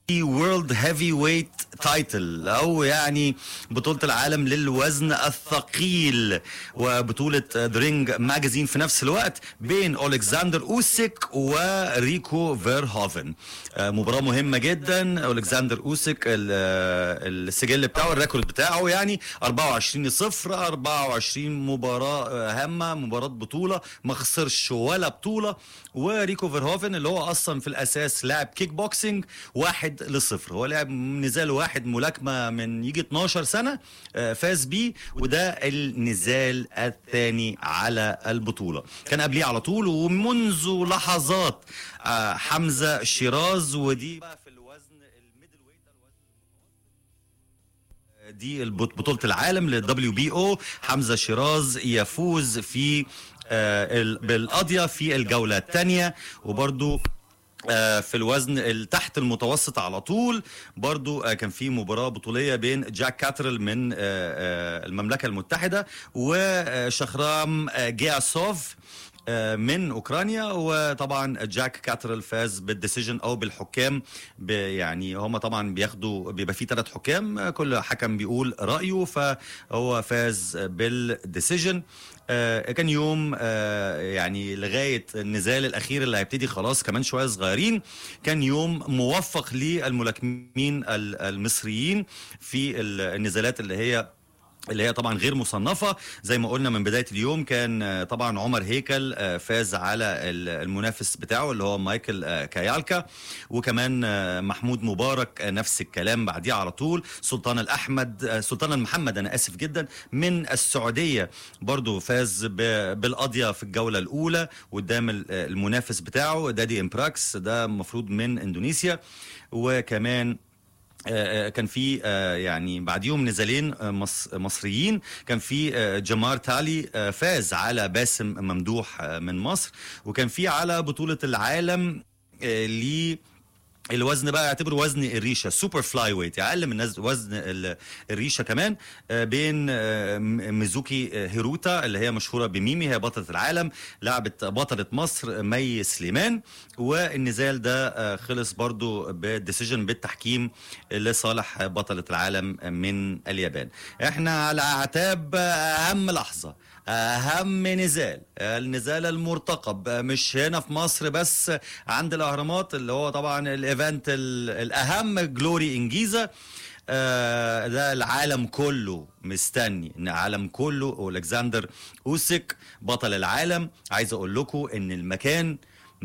وورلد هيفي ويت تايتل او يعني بطوله العالم للوزن الثقيل وبطوله ذا رينج ماجازين في نفس الوقت بين اولكسندر اوسيك وريكو فيرهوفن آه، مباراه مهمه جدا اولكسندر اوسيك ال- آه، السجل بتاعه الريكورد بتاعه يعني 24 0 24 مباراه آه، هامه مباراه بطوله ما خسرش ولا بطوله وريكو فيرهوفن اللي هو اصلا في الاساس لاعب كيك بوكسينج واحد لصفر هو لعب نزال واحد ملاكمه من يجي 12 سنه آه، فاز بيه وده النزال الثاني على البطوله كان قبليه على طول ومنذ لحظات آه، حمزه شيراز ودي بقى في الوزن الميدل ويت دي البط- بطولة العالم للدبليو بي او حمزة شيراز يفوز في آه، ال- بالقضية في الجولة الثانية وبرضو آه، في الوزن ال- تحت المتوسط على طول برضو آه، كان في مباراة بطولية بين جاك كاترل من آه، آه، المملكة المتحدة وشخرام آه، جياسوف آه، من اوكرانيا وطبعا جاك كاترل فاز بالديسيجن او بالحكام ب- يعني هم طبعا بياخدوا بيبقى في ثلاث حكام آه، كل حكم بيقول رايه فهو فاز بالديسيجن آه، كان يوم آه، يعني لغايه النزال الاخير اللي هيبتدي خلاص كمان شويه صغيرين كان يوم موفق للملاكمين ال- المصريين في ال- النزالات اللي هي اللي هي طبعا غير مصنفة زي ما قلنا من بداية اليوم كان آه، طبعا عمر هيكل آه، فاز على ال- المنافس بتاعه اللي هو مايكل آه، كايالكا وكمان آه، محمود مبارك آه، نفس الكلام بعديه على طول سلطان الأحمد آه، سلطان المحمد أنا آسف جدا من السعودية برضو فاز ب- بالقضية في الجولة الأولى قدام ال- آه، المنافس بتاعه دادي امبراكس ده المفروض من إندونيسيا وكمان آه، آه، كان في آه، يعني بعديهم نزالين آه، مص- مصريين كان في آه، جمار تالي آه، فاز على باسم ممدوح آه، من مصر وكان في على بطولة العالم آه، ل الوزن بقى اعتبره وزن الريشه سوبر فلاي ويت يعني اقل من نز- وزن ال- الريشه كمان آه، بين آه، م- ميزوكي آه، هيروتا اللي هي مشهوره بميمي هي بطله العالم لعبت بطله مصر مي سليمان والنزال ده آه، خلص برضو بالديسيجن بالتحكيم لصالح بطله العالم من اليابان احنا على اعتاب اهم لحظه اهم نزال النزال المرتقب مش هنا في مصر بس عند الاهرامات اللي هو طبعا الايفنت ال- الاهم جلوري انجيزا آه، ده العالم كله مستني ان العالم كله الكسندر اوسيك بطل العالم عايز اقول لكم ان المكان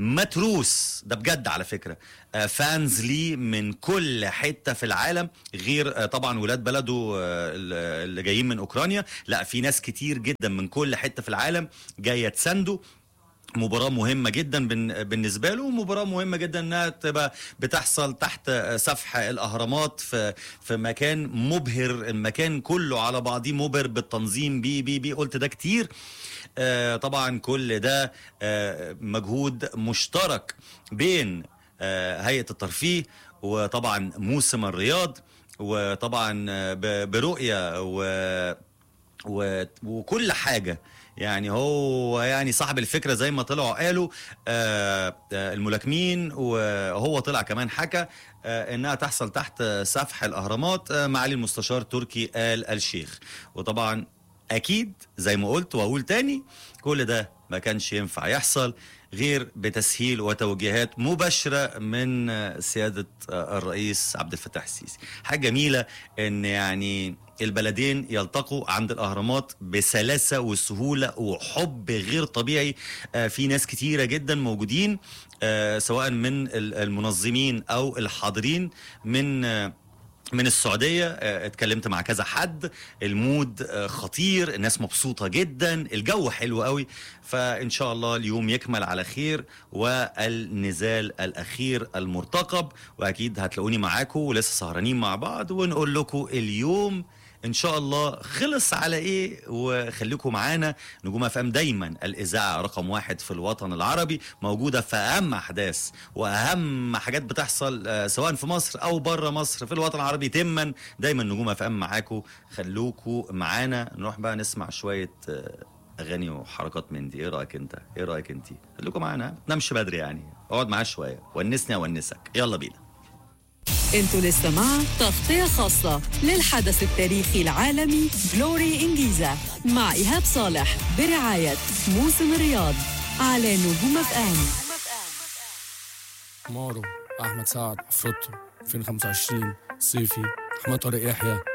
متروس ده بجد على فكره آه، فانز ليه من كل حته في العالم غير آه، طبعا ولاد بلده آه، اللي جايين من اوكرانيا لا في ناس كتير جدا من كل حته في العالم جايه تسانده مباراة مهمة جدا بن- بالنسبة له ومباراة مهمة جدا انها تبقى بتحصل تحت سفح الاهرامات في في مكان مبهر المكان كله على بعضيه مبهر بالتنظيم بي بي بي قلت ده كتير آه طبعا كل ده آه مجهود مشترك بين آه هيئة الترفيه وطبعا موسم الرياض وطبعا آه، ب- برؤية و و... وكل حاجة يعني هو يعني صاحب الفكرة زي ما طلعوا قالوا آه آه الملاكمين وهو طلع كمان حكى آه انها تحصل تحت سفح الاهرامات آه معالي المستشار تركي آل الشيخ وطبعا اكيد زي ما قلت واقول تاني كل ده ما كانش ينفع يحصل غير بتسهيل وتوجيهات مباشره من آه، سياده آه، الرئيس عبد الفتاح السيسي حاجه جميله ان يعني البلدين يلتقوا عند الاهرامات بسلاسه وسهوله وحب غير طبيعي آه، في ناس كتيره جدا موجودين آه، سواء من ال- المنظمين او الحاضرين من آه، من السعودية آه، اتكلمت مع كذا حد المود آه، خطير الناس مبسوطة جدا الجو حلو قوي فإن شاء الله اليوم يكمل على خير والنزال الأخير المرتقب وأكيد هتلاقوني معاكم ولسه سهرانين مع بعض ونقول لكم اليوم ان شاء الله خلص على ايه وخليكم معانا نجوم اف ام دايما الاذاعه رقم واحد في الوطن العربي موجوده في اهم احداث واهم حاجات بتحصل آه، سواء في مصر او بره مصر في الوطن العربي تما دايما نجوم اف ام معاكم خلوكوا معانا نروح بقى نسمع شويه آه، اغاني وحركات من دي ايه رايك انت ايه رايك انت خليكم معانا ما تنامش بدري يعني اقعد معايا شويه ونسني اونسك يلا بينا انتوا لسه مع تغطية خاصة للحدث التاريخي العالمي جلوري انجيزا مع ايهاب صالح برعاية موسم الرياض على نجوم اف ام مارو احمد سعد عفروتو 2025 صيفي احمد طارق يحيى